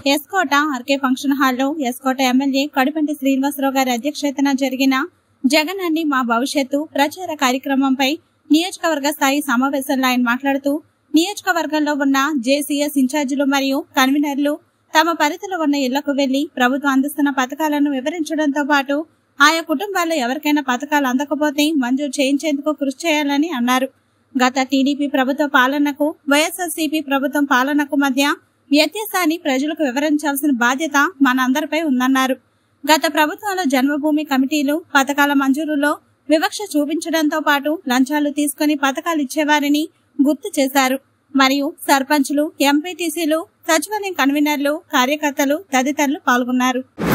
S. Kota RK function హాల్లో S. Kota MLA కడుపంటి Srinivasarao గారి అధ్యక్షతన జరిగిన జగన్ అన్ని మా భవిష్యత్తు ప్రచార కార్యక్రమంపై నియోజకవర్గ స్థాయి సమావేశంలో ఆయన మాట్లాడుతూ నియోజకవర్గంలో ఉన్న జేసీఎస్ ఇన్ఛార్జీలు మరియు కన్వీనర్లు తమ పరిధిలో ఉన్న ఇళ్లకు వెళ్లి ప్రభుత్వం అందిస్తున్న పథకాలను వివరించడంతో పాటు ఆయా కుటుంబాల్లో ఎవరికైనా పథకాలు అందకపోతే మంజూరు చేయించేందుకు కృషి చేయాలని అన్నారు గత టీడీపీ ప్రభుత్వ పాలనకు వైఎస్ఆర్సీపీ ప్రభుత్వం పాలనకు మధ్య వ్యత్యాసాన్ని ప్రజలకు వివరించాల్సిన బాధ్యత మనందరిపై ఉందన్నారు గత ప్రభుత్వంలో జన్మభూమి కమిటీలు పథకాల మంజూరులో వివక్ష చూపించడంతో పాటు లంచాలు తీసుకుని పథకాలు ఇచ్చేవారిని గుర్తు చేశారు మరియు సర్పంచ్లు ఎంపీటీసీలు సచివాలయం కన్వీనర్లు కార్యకర్తలు తదితరులు పాల్గొన్నారు